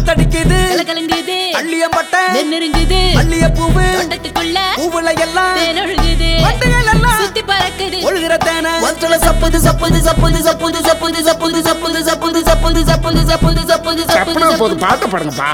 காத்தடிக்குது கலகலங்குது அள்ளியம்பட்ட நெருங்குது அள்ளிய பூவு தொண்டத்துக்குள்ள பூவுல எல்லாம் தேன் ஒழுகுது வண்டுகள் எல்லாம் சுத்தி பறக்குது ஒழுகிற தேனை ஒன்றல சப்புது சப்புது சப்புது சப்புது சப்புது சப்புது சப்புது சப்புது சப்புது சப்புது சப்புது சப்புது சப்புது சப்பனா போது பாட்டு பாடுங்கப்பா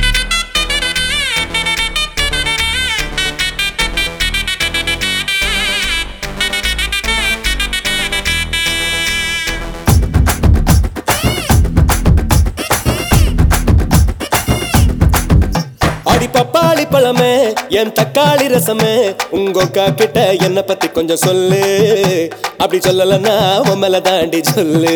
அடி பப்பாளி பழமே என் தக்காளி ரசமே உங்க அக்கா கிட்ட என்ன பத்தி கொஞ்சம் சொல்லு அப்படி சொல்லலன்னா உன் மேல தாண்டி சொல்லு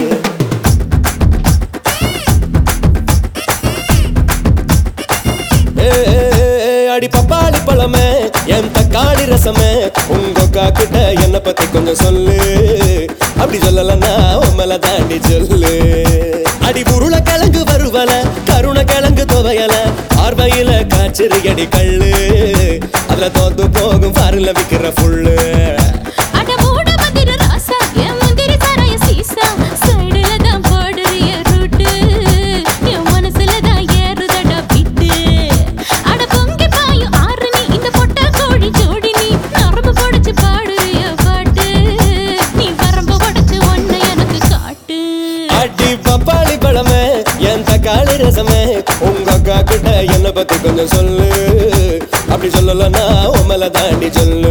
ஏ, ஏ, ஏ, அடி பப்பாளி பழமே என் தக்காளி ரசமே உங்க அக்கா கிட்ட என்ன பத்தி கொஞ்சம் சொல்லு அப்படி சொல்லலன்னா உன் மேல தாண்டி சொல்லு அடி உருள கிழங்கு வருவல கருண கிழங்கு துவையல பார்வையில காய்ச்சிருகடி கள்ளு அதுல தோத்து போகும் பாருல விக்கிற புல்லு அட மூட மந்திர ராசா என் முந்திரி சாராய சீசா சைடுல தான் போடுறிய ரூட்டு என் மனசுல தான் ஏறுதடா பிட்டு அட பொங்கி பாயும் ஆறு நீ இந்த பொட்ட கோழி ஜோடி நீ நரம்பு பொடிச்சு பாடுறிய பாட்டு நீ வரம்பு உடைச்சு ஒன்ன எனக்கு காட்டு அடி பப்பாளி பழமே என் தக்காளி ரசமே உங்க அக்கா கிட்ட என்ன பத்தி கொஞ்சம் சொல்லு அப்படி சொல்லலன்னா உன் மேல தாண்டி சொல்லு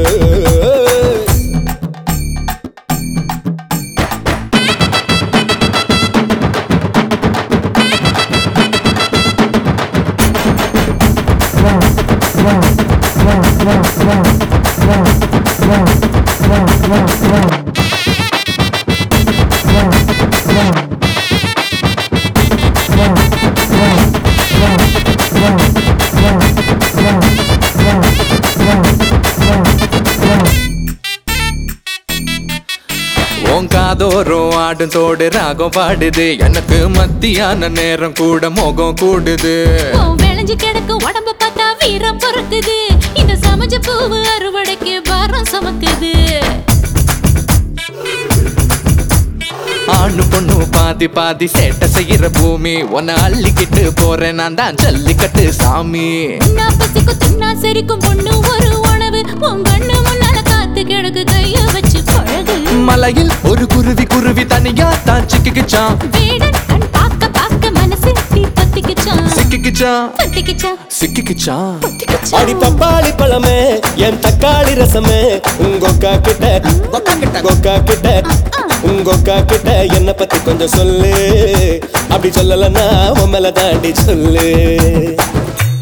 உன் காதோறும் ஆடும் தோடு ராகம் பாடுது எனக்கு மத்தியான நேரம் கூட மோகம் கூடுது உன் விளைஞ்சு கிடக்கு உடம்ப பார்த்தா வீரம் பொறுக்குது இந்த சமஞ்ச பூவு அறுவடைக்கு பாரம் சுமக்குது ஆணு பொண்ணு பாதி பாதி சேட்டை செய்யற பூமி உன்னை அள்ளிக்கிட்டு போறேன் நான் தான் ஜல்லிக்கட்டு சாமி உன்னா பசிக்கும் தின்னா சரிக்கும் பொண்ணு ஒரு உணவு உன் கண்ணு முன்னால காத்து கிடக்கு கைய வச்சு பழகு மலையில் ஒரு குருவி குருவி தனியா தான் சிக்கிக்கிச்சான் வேடன் கண் பார்க்க பார்க்க மனசு தீ பத்திக்குச்சான் சிக்கிக்கிச்சான் பத்திக்குச்சான் சிக்கிக்கிச்சான் அடி பப்பாளி பழமே என் தக்காளி ரசமே உங்க அக்கா கிட்ட கொக்கா கிட்ட கொக்கா கிட்ட உங்க அக்கா கிட்ட என்ன பத்தி கொஞ்சம் சொல்லு அப்படி சொல்லலன்னா உன் மேல தாண்டி சொல்லு